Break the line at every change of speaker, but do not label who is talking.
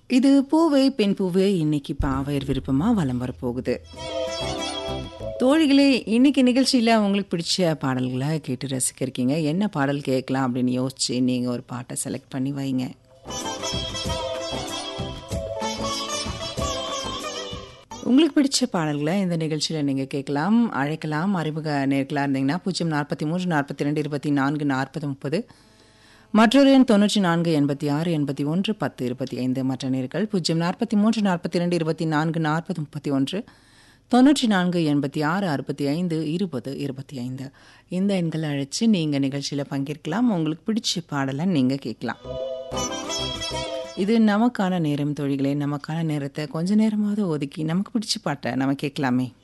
இது பூவே பெண் பூவே இன்னைக்கு பாவையர் விருப்பமா வலம் வரப்போகுது தோழிகளே இன்னைக்கு நிகழ்ச்சியில் உங்களுக்கு பிடிச்ச பாடல்களை கேட்டு ரசிக்க இருக்கீங்க என்ன பாடல் கேட்கலாம் அப்படின்னு யோசிச்சு நீங்கள் ஒரு பாட்டை செலக்ட் பண்ணி வைங்க உங்களுக்கு பிடிச்ச பாடல்களை இந்த நிகழ்ச்சியில் நீங்கள் கேட்கலாம் அழைக்கலாம் அறிமுக நேர்களாக இருந்தீங்கன்னா பூஜ்ஜியம் நாற்பத்தி மூன்று நாற்பத்தி ரெண்டு இருபத்தி நான்கு நாற்பது முப்பது மற்றொரு எண் தொண்ணூற்றி நான்கு எண்பத்தி ஆறு எண்பத்தி ஒன்று பத்து இருபத்தி ஐந்து மற்ற நேர்கள் பூஜ்ஜியம் நாற்பத்தி மூன்று நாற்பத்தி ரெண்டு இருபத்தி நான்கு நாற்பது முப்பத்தி ஒன்று தொண்ணூற்றி நான்கு எண்பத்தி ஆறு அறுபத்தி ஐந்து இருபது இருபத்தி ஐந்து இந்த எண்களை அழைச்சி நீங்கள் நிகழ்ச்சியில் பங்கேற்கலாம் உங்களுக்கு பிடிச்ச பாடலை நீங்கள் கேட்கலாம் இது நமக்கான நேரம் தொழிகளே நமக்கான நேரத்தை கொஞ்ச நேரமாவது ஒதுக்கி நமக்கு பிடிச்ச பாட்டை நம்ம கேட்கலாமே